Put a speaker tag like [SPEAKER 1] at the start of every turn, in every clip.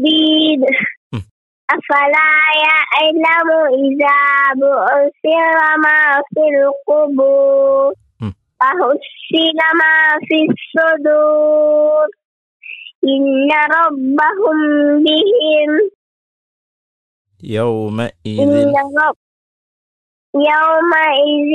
[SPEAKER 1] شديد
[SPEAKER 2] مم.
[SPEAKER 1] أفلا يعلم إذا بعثر ما في القبور
[SPEAKER 2] مم.
[SPEAKER 1] وحصل ما في الصدور إن ربهم بهم
[SPEAKER 2] യൗമഇദിൻ
[SPEAKER 1] إن رب يومئذ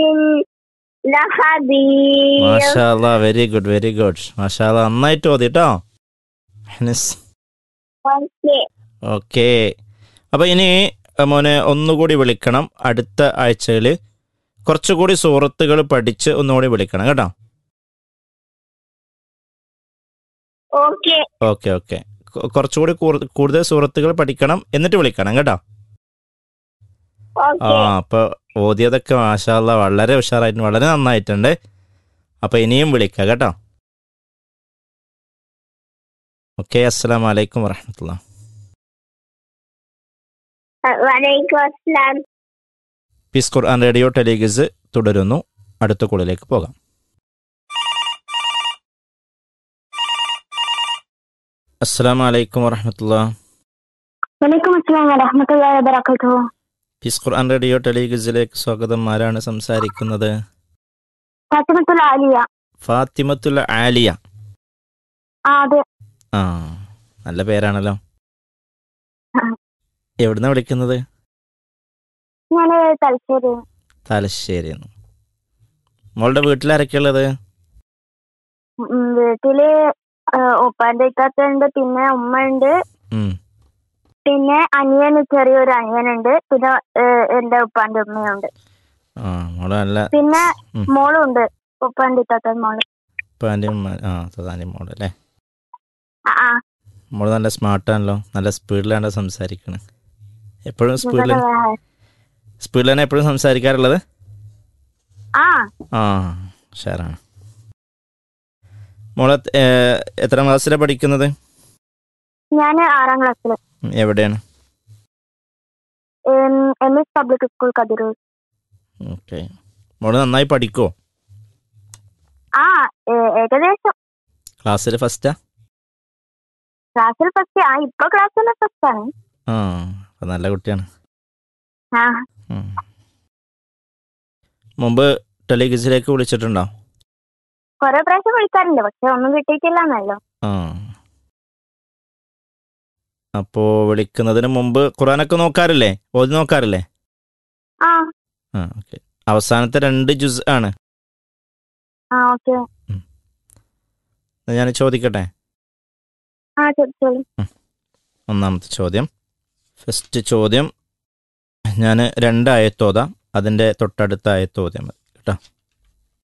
[SPEAKER 1] لخبير
[SPEAKER 2] മാഷാല്ലാ very good very good മാഷാല്ലാ നന്നായിട്ട് ഓതി കേട്ടോ ഹനസ്
[SPEAKER 1] Okay.
[SPEAKER 2] ഓക്കെ അപ്പൊ ഇനി അഹ് മോനെ ഒന്നുകൂടി വിളിക്കണം അടുത്ത ആഴ്ചയിൽ കുറച്ചുകൂടി സുഹൃത്തുക്കൾ പഠിച്ച് ഒന്നുകൂടി വിളിക്കണം കേട്ടോ
[SPEAKER 1] Okay.
[SPEAKER 2] ഓക്കെ ഓക്കെ കൊ- കുറച്ചുകൂടി കൂർ- കൂടുതൽ സുഹൃത്തുക്കൾ പഠിക്കണം എന്നിട്ട് വിളിക്കണം കേട്ടോ ആ
[SPEAKER 1] Okay.
[SPEAKER 2] അപ്പൊ ഓതിയതൊക്കെ മാഷാല്ല വളരെ ഉഷാറായിട്ട് വളരെ നന്നായിട്ടുണ്ട് അപ്പൊ ഇനിയും വിളിക്കാം കേട്ടോ ഓക്കെ അസ്സലാം വലൈക്കും വറഹമത്തുള്ള
[SPEAKER 1] വലൈക്കും അസ്സലാം
[SPEAKER 2] പീസ് ഖുർആൻ റേഡിയോ ടെലിഗസ് തുടരുന്നു അടുത്ത കോളിലേക്ക് പോകാം അസ്സലാം വലൈക്കും വറഹമത്തുള്ള
[SPEAKER 1] വലൈക്കും അസ്സലാം വറഹ്മത്തുള്ളാഹി വബറകാതുഹു
[SPEAKER 2] പീസ് ഖുർആൻ റേഡിയോ ടെലിഗസിലേക്ക് സ്വാഗതം ആരാണ് സംസാരിക്കുന്നത്
[SPEAKER 1] ഫാത്തിമത്തുൽ ആലിയ
[SPEAKER 2] ഫാത്തിമത്തുൽ ആലിയ
[SPEAKER 1] ആ അതെ
[SPEAKER 2] ആ നല്ല പേരാണല്ലോ
[SPEAKER 1] ആ.
[SPEAKER 2] എവിടുന്ന വിളിക്കുന്നത്
[SPEAKER 1] ഞാൻ തലശ്ശേരി
[SPEAKER 2] തലശ്ശേരി മോളുടെ വീട്ടിലാരൊക്കെയുള്ളത്
[SPEAKER 1] ഉം, വീട്ടില് ആ, ഉപ്പാന്റെ ഇക്കാത്തുണ്ട് പിന്നെ ഉമ്മ ഉണ്ട്
[SPEAKER 2] ഉം.
[SPEAKER 1] പിന്നെ അനിയന് ചെറിയൊരു അനിയനുണ്ട് പിന്നെ ഏ, എന്റെ ഉപ്പാന്റെ ഉമ്മയുണ്ട്
[SPEAKER 2] ആ മോള് നല്ല
[SPEAKER 1] പിന്നെ
[SPEAKER 2] ഉം.
[SPEAKER 1] മോളും ഉണ്ട് ഉപ്പാന്റെ ഇക്കാത്ത മോള്
[SPEAKER 2] ഉപ്പാൻ്റെ ഉമ്മ ആ സദാനി മോള് അല്ലേ
[SPEAKER 1] ആ, ആ
[SPEAKER 2] മോള് നല്ല സ്മാർട്ടാണല്ലോ നല്ല സ്പീഡിലാണ് സംസാരിക്കണത് എപ്പോഴും സ്പീഡിൽ സ്പീഡിൽ തന്നെ എപ്പോഴും സംസാരിക്കാറുള്ളത്
[SPEAKER 1] ആ
[SPEAKER 2] ആ ഉഷാറാണ് മോളെ ഏ, എത്രാം ക്ലാസ്സിലാണ് പഠിക്കുന്നത്
[SPEAKER 1] ഞാൻ ആറാം ക്ലാസ്സില്
[SPEAKER 2] ഉം, എവിടെയാണ്
[SPEAKER 1] M S public school Kathiroor
[SPEAKER 2] okay മോള് നന്നായി പഠിക്കുമോ
[SPEAKER 1] ആ ഏ- ഏകദേശം
[SPEAKER 2] ക്ലാസ്സിൽ ഫസ്റ്റാ
[SPEAKER 1] ക്ലാസ്സിൽ ഫസ്റ്റ് ആ ഇപ്പൊ ക്ലാസ്സിൽ ഫസ്റ്റ് ആണ്
[SPEAKER 2] ആ അപ്പം നല്ല കുട്ടിയാണ്
[SPEAKER 1] ആ
[SPEAKER 2] ഉം. മുമ്പ് ടെലിഗസിലേക്ക് വിളിച്ചിട്ടുണ്ടോ
[SPEAKER 1] കൊറേ പ്രാവശ്യം വിളിക്കാറുണ്ട് പക്ഷെ ഒന്നും കിട്ടിയിട്ടില്ല എന്നല്ലോ
[SPEAKER 2] ആ അപ്പോ വിളിക്കുന്നതിന് മുമ്പ് ഖുറാനൊക്കെ നോക്കാറില്ലേ ഓതി നോക്കാറില്ലേ
[SPEAKER 1] ആ
[SPEAKER 2] ആ ഓക്കെ അവസാനത്തെ രണ്ട് ജുസ് ആണ്
[SPEAKER 1] ആ ഓക്കെ
[SPEAKER 2] ഞാൻ ചോദിക്കട്ടെ
[SPEAKER 1] ആ ചോദിച്ചോളൂ
[SPEAKER 2] ഒന്നാമത്തെ ചോദ്യം ഫസ്റ്റ് ചോദ്യം ഞാൻ രണ്ട് ആയത്തോതാം അതിൻ്റെ തൊട്ടടുത്ത ആയത്തോദ്യം മതി കേട്ടോ